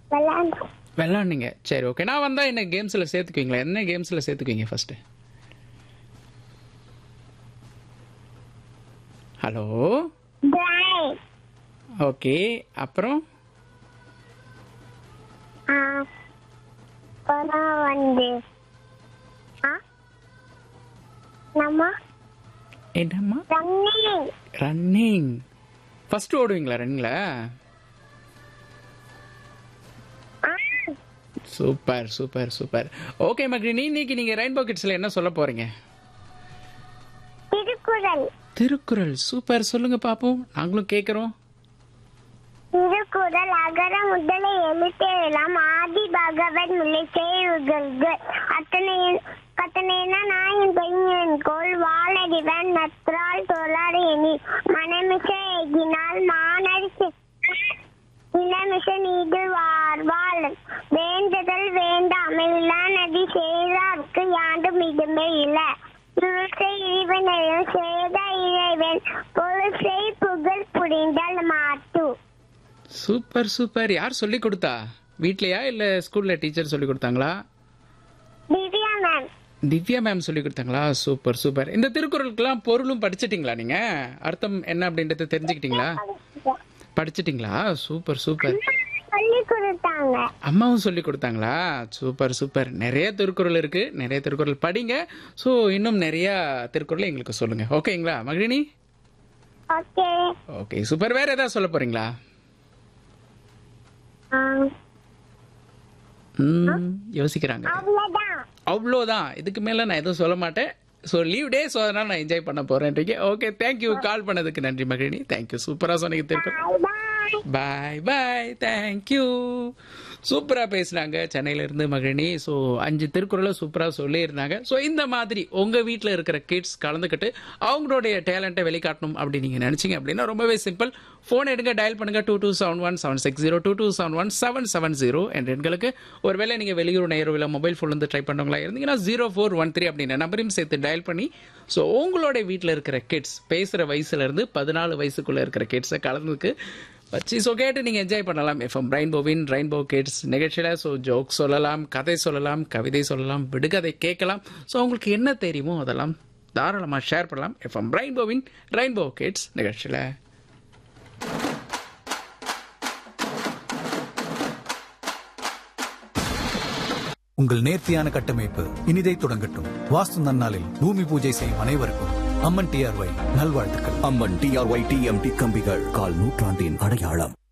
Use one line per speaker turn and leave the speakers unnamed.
விளையாண்டு
விளாட்னீங்க சரி ஓகே நான் வந்தா என்ன கேம்ஸ்ல சேர்த்துக்குவீங்களா என்ன கேம்ஸ்ல சேர்த்துக்குவீங்க ஃபர்ஸ்ட் ஹலோ
டிரைவ்
ஓகே அப்புறம்
அப்புறம் வந்து ஆ நம்ம
என்னம்மா
ரன்னிங்
ரன்னிங் ஃபர்ஸ்ட் ஓடுவீங்களா ரன்னிங்ல
ஆ
சூப்பர் சூப்பர் சூப்பர் ஓகே மக்ரினி இன்னைக்கு நீங்க ரெயின்போ கிட்ஸ்ல என்ன சொல்ல போறீங்க
திருக்குறள்
திருக்குறள் சூப்பர் சொல்லுங்க பாப்போம் நாங்களும் கேக்குறோம்
திருக்குறள் அகர முதல எழுத்தெல்லாம் ஆதி பகவன் முல்லை செய்யுள்கள் அத்தனை கத்தனைனா நாயின் பையன் கோல் வாழறிவன் நற்றால் தொழாறு எனி மனமிச எகினால் மானடிச்சு இளமிச நீடு வார்வாள் வேண்டுதல் வேண்டாமை இல்லா நதி செய்தார்க்கு யாண்டும் இடுமை இல்ல துருசை இறைவனையும் செய்த இறைவன் பொருசை புகழ் புரிந்தால் மாட்டு
சூப்பர் சூப்பர் யார் சொல்லி கொடுத்தா வீட்லயா இல்ல ஸ்கூல்ல டீச்சர் சொல்லி கொடுத்தாங்களா
திவ்யா மேம்
திவ்யா மேம் சொல்லி கொடுத்தாங்களா சூப்பர் சூப்பர் இந்த திருக்குறளுக்கெல்லாம் பொருளும் படிச்சிட்டீங்களா நீங்க அர்த்தம் என்ன அப்படின்றத தெரிஞ்சுக்கிட்டீங்களா படிச்சிட்டீங்களா சூப்பர் சூப்பர்
சொல்லி கொடுத்தாங்க
அம்மாவும் சொல்லி கொடுத்தாங்களா சூப்பர் சூப்பர் நிறைய திருக்குறள் இருக்கு நிறைய திருக்குறள் படிங்க ஸோ இன்னும் நிறைய திருக்குறள் எங்களுக்கு சொல்லுங்க ஓகேங்களா மகிழினி
ஓகே
ஓகே சூப்பர் வேற ஏதாவது சொல்ல போறீங்களா ம், யோசிக்கிறாங்க
அவ்வளவுதான்
அவ்வளோதான் இதுக்கு மேல நான் எதுவும் சொல்ல மாட்டேன் ஸோ லீவ் டே ஸோ அதனால நான் என்ஜாய் பண்ண போறேன் ஓகே தேங்க்யூ கால் பண்ணதுக்கு நன்றி மகிழினி தேங்க்யூ சூப்பராக சொன்னீங்க திருக்குறள்
பாய்
பாய் பாய் தேங்க்யூ சூப்பரா பேசுனாங்க சென்னையில இருந்து மகிழினி ஸோ அஞ்சு திருக்குறளை சூப்பரா சொல்லியிருந்தாங்க ஸோ இந்த மாதிரி உங்க வீட்டில் இருக்கிற கிட்ஸ் கலந்துக்கிட்டு அவங்களுடைய டேலண்ட்டை வெளிக்காட்டணும் அப்படி நீங்க நினைச்சீங்க அப்படின்னா ரொம்பவே சிம்பிள் ஃபோன் எடுங்க டயல் பண்ணுங்க two two seven one seven six zero two two seven one seven seven zero என்ற எண்களுக்கு ஒருவேளை நீங்க வெளியூர் நேரோ இல்லை மொபைல் ஃபோன் வந்து ட்ரை பண்ணுறவங்களா இருந்தீங்கன்னா ஜீரோ ஃபோர் ஒன் த்ரீ அப்படின்ற நம்பரையும் சேர்த்து டயல் பண்ணி ஸோ உங்களுடைய வீட்டில் இருக்கிற கிட்ஸ் பேசுகிற வயசுல இருந்து பதினாலு வயசுக்குள்ள இருக்கிற கிட்ஸை கலந்துக்கு வச்சு ஸோ கேட்டு நீங்கள் என்ஜாய் பண்ணலாம் எஃப்எம் ரெயின்போவின் ரெயின்போ கிட்ஸ் நிகழ்ச்சியில் ஸோ ஜோக் சொல்லலாம் கதை சொல்லலாம் கவிதை சொல்லலாம் விடுகதை கேட்கலாம் ஸோ உங்களுக்கு என்ன தெரியுமோ அதெல்லாம் தாராளமாக ஷேர் பண்ணலாம் எஃப்எம் ரெயின்போவின் ரெயின்போ கிட்ஸ் நிகழ்ச்சியில்
உங்கள் நேர்த்தியான கட்டமைப்பு இனிதை தொடங்கட்டும் வாஸ்து நன்னாளில் பூமி பூஜை செய்யும் அனைவருக்கும் அம்மன் டிஆர்ஒய் நல்வாழ்த்துக்கள்
அம்மன் டிஆர்ஒய் டிஎம்டி கம்பிகள் கால் நூற்றாண்டின் அடையாளம்